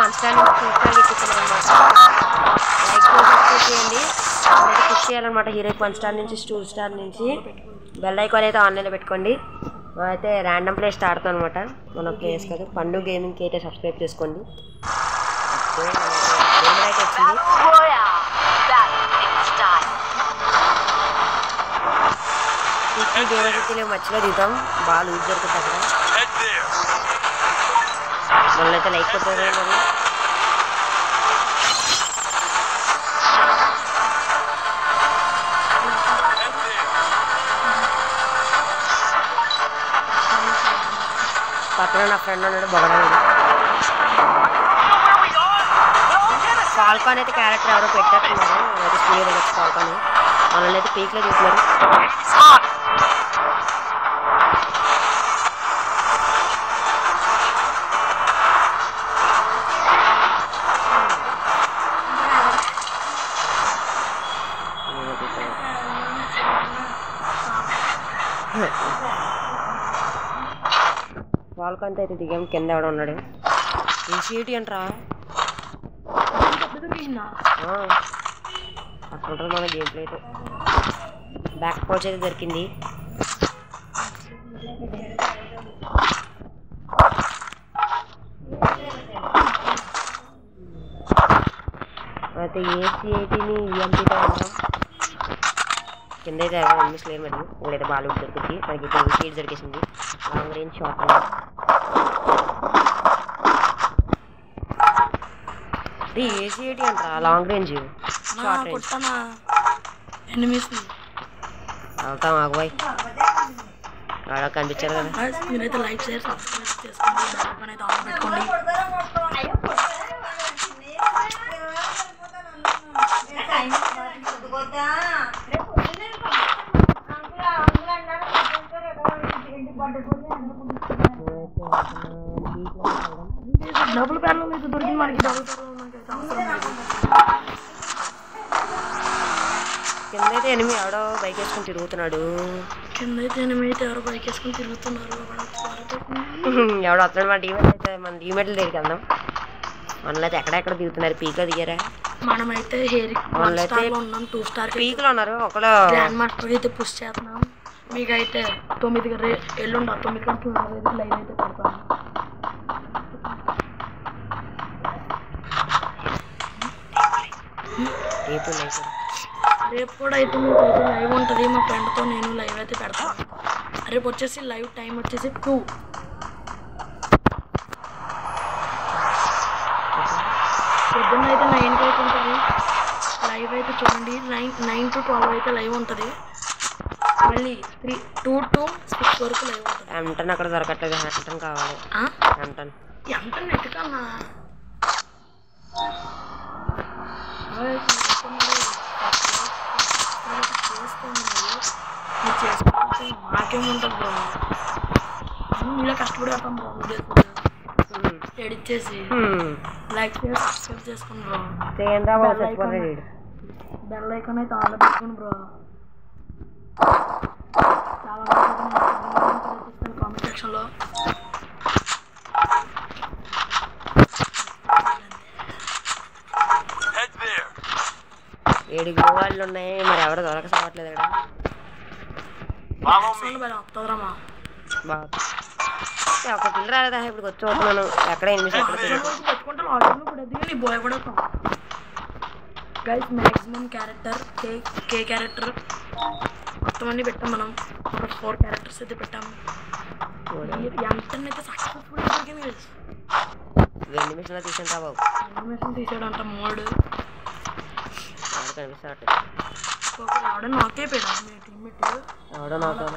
One star నుంచి two star ఎక్కుతున్నాం అనమాట లైక్ సబ్స్క్రైబ్ చేయండి అయితే పుష్ చేయాలన్నమాట హీరోకి వన్ స్టార్ నుంచి టూ స్టార్ నుంచి బెల్ ఐకాన్ అయితే ఆన్లైన్లో పెట్టుకోండి అయితే ర్యాండమ్ ప్లేస్ ఆడతాం అనమాట మన ప్లేస్ కాదు పండు గేమింగ్కి అయితే సబ్స్క్రైబ్ చేసుకోండి ఓకే, మనకి గేమ్ అయితే వచ్చింది Royale. Battle in style. ఈ గేమ్ అయితే మధ్యలో దిగుతాం బాగా లూజ్ దొరుకుతుంది అక్కడ Head there. మనల్ని అయితే లైక్ కొట్టారు మరి Head there. పక్కన నా ఫ్రెండ్ ఉన్నాడు బొగడాడు ఫాల్కాన్ అయితే క్యారెక్టర్ ఎవరో పెట్టేస్తున్నారు అయితే స్టూడియో దగ్గర ఫాల్కాన్ మనల్ని అయితే పీక్లో చూస్తున్నారు ఫాల్కాన్ అయితే దిగాం కింద ఎవడో ఉన్నాడు ఇన్సిటీ అంటరా అక్కడ ఉంటుంది మన గేమ్ ప్లే అయితే బ్యాక్ పౌచ్ అయితే దొరికింది అయితే ఏసీ ఎయిటీని ఈఎంపీతో ఉన్నాం కింద అయితే ఎవరు ఎనిమిస్ లేరు మరి ఇక్కడైతే బాలీవుడ్ దొరుకుతుంది మనకి అయితే షీట్ దొరికేసింది లాంగ్ రేంజ్ షార్ట్ రేంజ్ ఇది ఏసీ ఎయిటీ అంటారా లాంగ్ రేంజ్ షార్ట్ రేంజ్ కొట్టానా ఎనిమిస్ వెళ్తాం ఆగుబాయ్ ఆడ కనిపించారు కదా మీరైతే లైక్ షేర్ సబ్స్క్రైబ్ చేసుకోండి బెల్ ఐకాన్ అయితే ఆన్ పెట్టుకోండి డబుల్ ప్యానల్ అయితే దొరికింది మనకి డబుల్ ప్యానల్ మనకి అయితే అవసరం లేదు కింద అయితే ఎనిమిది ఎవడో బైక్ వేసుకొని తిరుగుతున్నాడు కింద అయితే ఎనిమిది అయితే ఎవరు బైక్ వేసుకుని తిరుగుతున్నారు వాడు ఎవడో వస్తున్నాడు మన టీమేట్ అయితే మన టీమేట్ల దగ్గరికి వెళ్దాం మనలో అయితే ఎక్కడెక్కడ దిగుతున్నారు పీక్లో దిగారా మనమైతే హెయిర్ వన్ వాళ్ళైతే స్టార్ లో ఉన్నాం టూ స్టార్ పీక్లో ఉన్నారు ఒకళ్ళు గ్రాండ్ మాస్టర్ అయితే పుష్ చేస్తున్నాం మీకైతే తొమ్మిది రే ఎల్లుండి ఆ తొమ్మిది గంటల నలభై ఐదు లైవ్ అయితే పెడతాను రేపు నైట్ రేపు కూడా అయితే మీకు అయితే లైవ్ ఉంటుంది మా ఫ్రెండ్తో నేను లైవ్ అయితే పెడతాను రేపు వచ్చేసి లైవ్ టైం వచ్చేసి టూ పొద్దున్న అయితే నైన్కి అయితే ఉంటుంది లైవ్ అయితే చూడండి నైన్ నైన్ టు ట్వెల్వ్ అయితే లైవ్ ఉంటుంది మళ్ళీ త్రీ టూ టు సిక్స్ వరకు లైవ్ ఉంటుంది ఎంటన్ అక్కడ దొరకట్లేదు ఎంటన్ కావాలి ఆ? ఎంటన్ ఎంత నెట్ కన్నా చేసుకోండి మాకేముంటుంది బ్రో ఇలా కష్టపడి పెడతాం బ్రో వీడియోస్ ఎడిట్ చేసి లైక్ చేసి సబ్స్క్రైబ్ చేసుకోండి బ్రో చేయండి రా బాబు చచ్చిపోతాడు వీడు. బెల్ ఐకాన్ అయితే ఆర్డర్ పెట్టుకోండి బ్రో చాలా కామెంట్ సెక్షన్లో Head there. ఏడు గోవాళ్ళు ఉన్నాయి మరి ఎవరు దొరక సావట్లేదు ఇక్కడ Follow me. చూడండి బయట వస్తుందిరామా బాగా ఏ, ఒక పిల్ల రాలేదా ఇప్పుడు వచ్చి చూస్తున్నాను ఎక్కడ ఎనిమిది ఎక్కడ తిరుగుతుంది. పెట్టుకుంటే లాగిన్ కూడా ఎదిగి నీ బాయ్ కూడా గైస్ మ్యాక్సిమం క్యారెక్టర్ కే కే క్యారెక్టర్ మొత్తం అన్ని పెట్టాం మనం ఒక ఫోర్ క్యారెక్టర్స్ అయితే పెట్టాము ఎంత అయితే సక్సెస్ఫుల్ దొరికింది గైస్ వెండి మిషన్ తీసాను రా బాబు యానిమేషన్ తీసాడంట మోడ్ ఎవరు కనిపిస్తాడు ఆవిడ నాకే పెట్టా మీ టీమ్మేట్ ఎవడో నాతో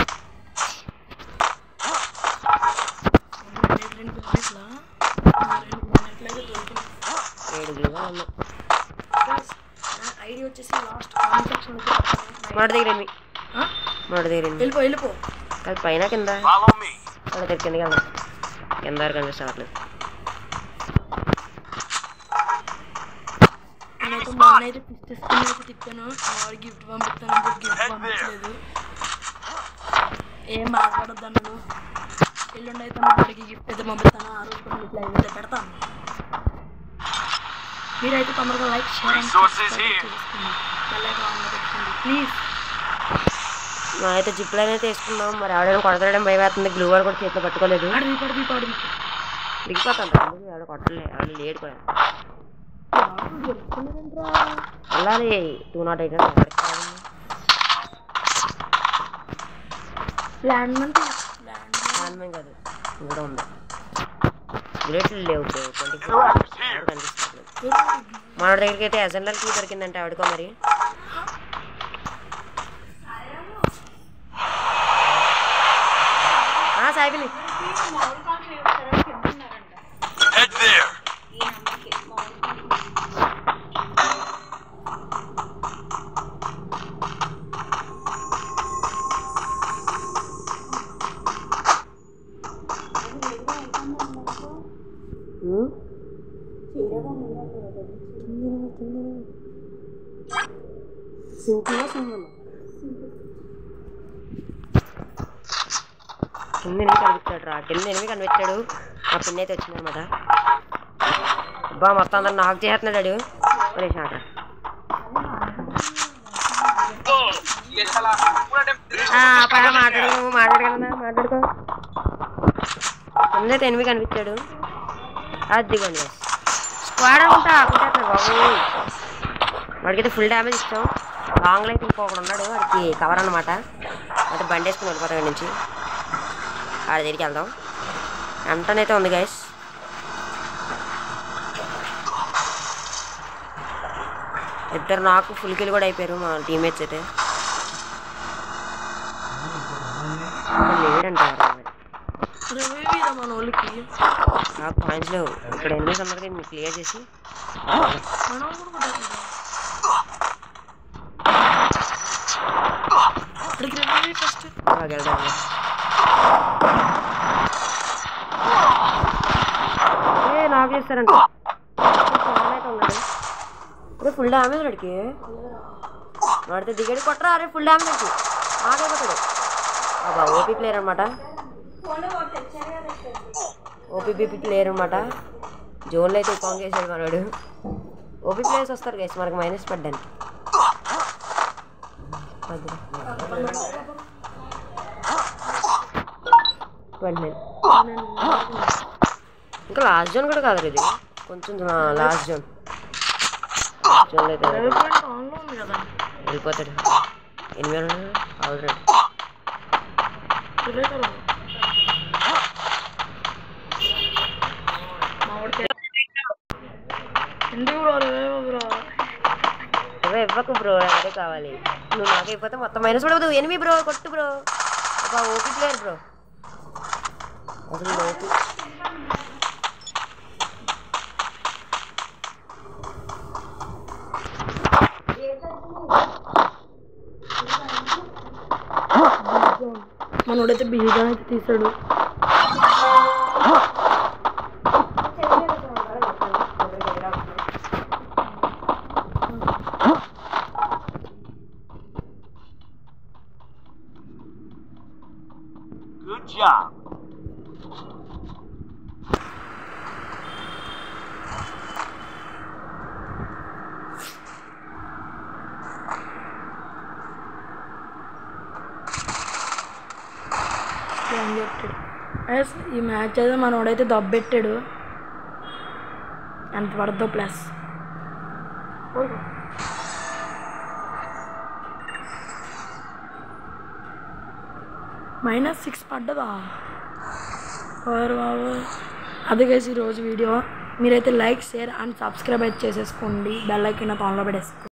రెండు ప్లానెట్లా రెండు ప్లానెట్లు అయితే దొరికింది ఏడు గోవాలు ఉన్నాయి గైస్ నా ఐడి వచ్చేసి లాస్ట్ కామెంట్ సెక్షన్ మొదటి దగ్గర ఎనిమిది మొదటి దగ్గర ఎనిమిది వెళ్ళిపో వెళ్ళిపో అది పైన కింద Follow me. అక్కడ దగ్గర కిందకి వెళ్దాం కింద వరకు కనిపిస్తావట్లేదు నేనైతే మొన్న అయితే పిస్టెస్ అయితే తిప్పాను వాడు గిఫ్ట్ పంపిస్తాను గిఫ్ట్ పంపించలేదు ఏం బాధపడద్దు నువ్వు ఎల్లుండి అయితే మా వాడికి గిఫ్ట్ అయితే పంపిస్తాను ఆ రోజు కూడా మీకు లైవ్ అయితే పెడతాను మీరైతే తొందరగా like share and Resources here. Please అయితే జిప్ లైన్ అయితే వేసుకున్నాం మరి ఆవిడ కొడతాడని భయం వేస్తుంది గ్లూ వాడు కూడా చేతిలో పట్టుకోలేదు పడి పడి పడి దిగిపోతాం అందుకు ఆవిడ కొట్టలే ఆవిడ లేడు కూడా వెళ్ళాలి two not eight land month ఆన్మే కాదు ఇంకా ఉంది బుల్లెట్లు లేవు బ్రో ట్వంటీ Interrupters here. కనిపిస్తుంది మన దగ్గరికి అయితే ఎస్ఎన్ఎల్ కీ దొరికిందంటే ఆవిడకో మరి ఆ, సాయిబిని Head there. ఉమ్. సింకులో సింహమా? కింద ఎనిమిది కనిపించాడు రా కింద ఎనిమిది కనిపించాడు మా పిన్ అయితే వచ్చింది అనమాట అబ్బా మొత్తం అందరు నాకు చేస్తున్నాడు ఒరే షాట మాట్లాడుకో మాట్లాడగలనా మాట్లాడుకో కింద అయితే ఎనిమిది కనిపించాడు అదిగోండి స్క్వాడ్ అంతా కొట్టేస్తాడు బాబు వాడికైతే ఫుల్ డ్యామేజ్ ఇచ్చాం లాంగ్లో అయితే ఇంకొకడు ఉన్నాడు వాడికి కవర్ అనమాట అయితే బండి వేసుకుని వెళ్ళిపోతాం ఇక్కడి నుంచి ఆడ దగ్గరికి వెళ్దాం ఎంటనైతే ఉంది గైస్ ఇద్దరు నాకు ఫుల్ కిల్ కూడా అయిపోయారు మా టీమేట్స్ అయితే లేడంట రవివీర మన వాళ్ళకి నాకు పాయింట్స్ లేవు ఇక్కడ ఎనిమిది సందరికి మీకు క్లియర్ చేసి మనం కూడా కొట్టేద్దాం. ఇక్కడికి రవి ఫస్ట్ నాకు వెళ్దాం ఏ నాకు చేస్తారంట అయితే ఉన్నాడు అరే ఫుల్ డ్యామేజ్ వాడికి వాడితే దిగడి కొట్టరా అరే ఫుల్ డ్యామేజ్ వచ్చి ఆగైపోతాడు అబ్బా ఓపీ ప్లేయర్ అనమాట ఓపీబీపీ ప్లేయర్ అనమాట జోన్లో అయితే కాంగ్ చేసాడు మనవాడు ఓపీ ప్లేయర్స్ వస్తారు గైస్ మనకి మైనస్ పడ్డానికి ట్వంటీ నైన్ ఇంకా లాస్ట్ జోన్ కూడా కాదు ఇది కొంచెం లాస్ట్ జోన్ జోన్ అయితే రవి పాయింట్ ఆన్లో ఉంది కదా వెళ్ళిపోతాడు ఎనిమిది ఆల్రెడీ ఇరవై కదా మామిడికాయ ఎందుకు బ్రో రవి బ్రో నువ్వే ఇవ్వకు బ్రో అదే కావాలి నువ్వు నాకు అయిపోతే మొత్తం మైనస్ పడవద్దు ఎనిమిది బ్రో కొట్టు బ్రో ఒక ఓపీ ప్లేయర్ బ్రో అసలు ఓపీ మనోడైతే బీజం అయితే తీసాడు Good job. ఏం చెప్పాడు ఎస్ ఈ మ్యాచ్ అయితే మనోడైతే దబ్బెట్టాడు ఎంత పడద్దో ప్లస్ మైనస్ సిక్స్ పడ్డదా ఓరు బాబు అది గైస్ ఈరోజు వీడియో మీరైతే లైక్ షేర్ అండ్ సబ్స్క్రైబ్ అయితే చేసేసుకోండి బెల్ ఐకాన్ ఆన్లో పెట్టేసుకోండి